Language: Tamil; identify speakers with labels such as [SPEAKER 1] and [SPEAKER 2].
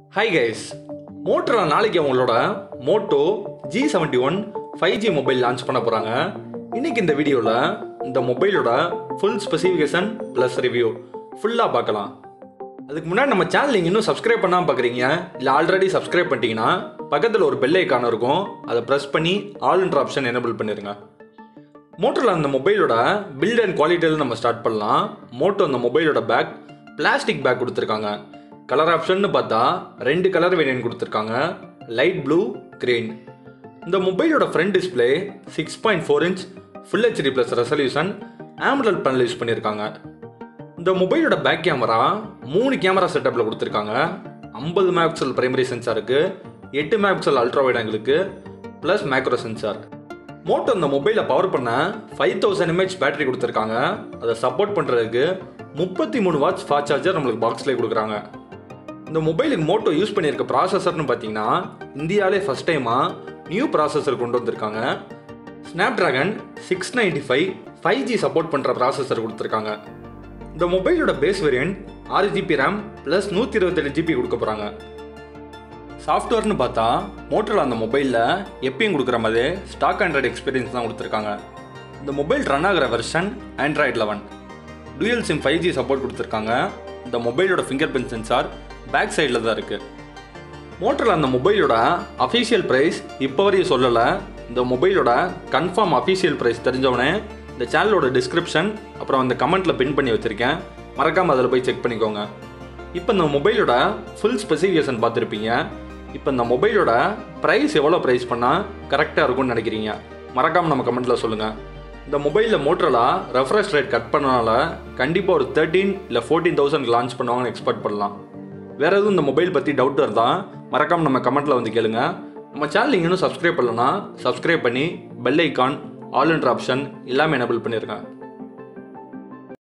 [SPEAKER 1] ஹாய் கைஸ் மோட்டரா நாளைக்கு அவங்களோட Moto G seventy one five G mobile launch பண்ண போகிறாங்க இன்னைக்கு இந்த வீடியோவில் இந்த மொபைலோட ஃபுல் ஸ்பெசிஃபிகேஷன் ப்ளஸ் ரிவ்யூ ஃபுல்லாக பார்க்கலாம் அதுக்கு முன்னாடி நம்ம சேனல் நீங்கள் இன்னும் சப்ஸ்கிரைப் பண்ணாமல் பார்க்குறீங்க இல்லை ஆல்ரெடி சப்ஸ்கிரைப் பண்ணிட்டீங்கன்னா பக்கத்தில் ஒரு பெல் ஐக்கான இருக்கும் அதை ப்ரெஸ் பண்ணி ஆல்ன்ற ஆப்ஷன் எனேபிள் பண்ணிடுங்க மோட்டரில் அந்த மொபைலோட பில்ட் அண்ட் குவாலிட்டியில் நம்ம ஸ்டார்ட் பண்ணலாம் மோட்டோ அந்த மொபைலோட பேக் பிளாஸ்டிக் பேக் கொடுத்துருக்காங்க கலர் ஆப்ஷன்னு பார்த்தா ரெண்டு கலர் வேரியன்ட் கொடுத்துருக்காங்க லைட் ப்ளூ கிரீன் இந்த மொபைலோட front display six point four inch full HD plus resolution AMOLED panel use பண்ணியிருக்காங்க இந்த மொபைலோட பேக் கேமரா மூணு கேமரா செட்டப்பில் கொடுத்துருக்காங்க ஐம்பது மேக்சல் பிரைமரி சென்சாருக்கு எட்டு மேக்சல் அல்ட்ரா வைட் ஆங்கிளுக்கு ப்ளஸ் மேக்ரோ சென்சார் மோட்டோ இந்த மொபைலை பவர் பண்ண ஃபைவ் தௌசண்ட் எம்ஹெச் பேட்டரி கொடுத்துருக்காங்க அதை சப்போர்ட் பண்ணுறதுக்கு முப்பத்தி மூணு வாட்ஸ் ஃபாஸ்ட் சார்ஜர் நம்மளுக்கு பாக்ஸ்லேயே கொடுக்குறாங்க இந்த மொபைலுக்கு மோட்டோ யூஸ் பண்ணியிருக்க ப்ராசஸர்னு பார்த்தீங்கன்னா இந்தியாவிலே ஃபஸ்ட் டைமாக நியூ ப்ராசஸர் கொண்டு வந்திருக்காங்க Snapdragon six ninety five five G support பண்ணுற ப்ராசஸர் கொடுத்துருக்காங்க இந்த மொபைலோட பேஸ் வேரியன்ட் ஆறு ஜிபி ரேம் ப்ளஸ் நூற்றி இருபத்தெட்டு ஜிபி கொடுக்க போகிறாங்க சாஃப்ட்வேர்னு பார்த்தா மோட்டரில் அந்த மொபைலில் எப்பயும் கொடுக்குற மாதிரி ஸ்டாக் ஆண்ட்ராய்டு எக்ஸ்பீரியன்ஸ் தான் கொடுத்துருக்காங்க இந்த மொபைல் ரன் ஆகிற version Android eleven dual SIM five G support கொடுத்துருக்காங்க இந்த மொபைலோட ஃபிங்கர் பிரிண்ட் சென்சார் பேக் சைடில் தான் இருக்குது மோட்டரில் அந்த மொபைலோட அஃபீஷியல் ப்ரைஸ் இப்போ வரையும் சொல்லலை இந்த மொபைலோட கன்ஃபார்ம் அஃபீஷியல் ப்ரைஸ் தெரிஞ்சவனே இந்த சேனலோட டிஸ்கிரிப்ஷன் அப்புறம் அந்த கமெண்ட்டில் பின் பண்ணி வச்சுருக்கேன் மறக்காமல் அதில் போய் செக் பண்ணிக்கோங்க இப்போ இந்த மொபைலோட ஃபுல் ஸ்பெசிஃபிகேஷன் பார்த்துருப்பீங்க இப்போ இந்த மொபைலோட ப்ரைஸ் எவ்வளோ ப்ரைஸ் பண்ணால் கரெக்டாக இருக்கும்னு நினைக்கிறீங்க மறக்காமல் நம்ம கமெண்ட்டில் சொல்லுங்கள் இந்த மொபைலில் மோட்டரலா ரெஃப்ரெஷ் ரேட் கட் பண்ணனால கண்டிப்பாக ஒரு தேர்ட்டீன் இல்லை ஃபோர்டீன் தௌசண்ட் லான்ச் பண்ணுவாங்கன்னு எக்ஸ்பெக்ட் பண்ணலாம் வேறு எதுவும் இந்த மொபைல் பற்றி டவுட் இருந்தா மறக்காமல் நம்ம கமெண்ட்டில் வந்து கேளுங்க நம்ம சேனல் நீங்கள் இன்னும் சப்ஸ்கிரைப் பண்ணலன்னா சப்ஸ்கிரைப் பண்ணி பெல் ஐக்கான் ஆல் என்ற ஆப்ஷன் எல்லாமே எனபிள் பண்ணியிருக்கேன்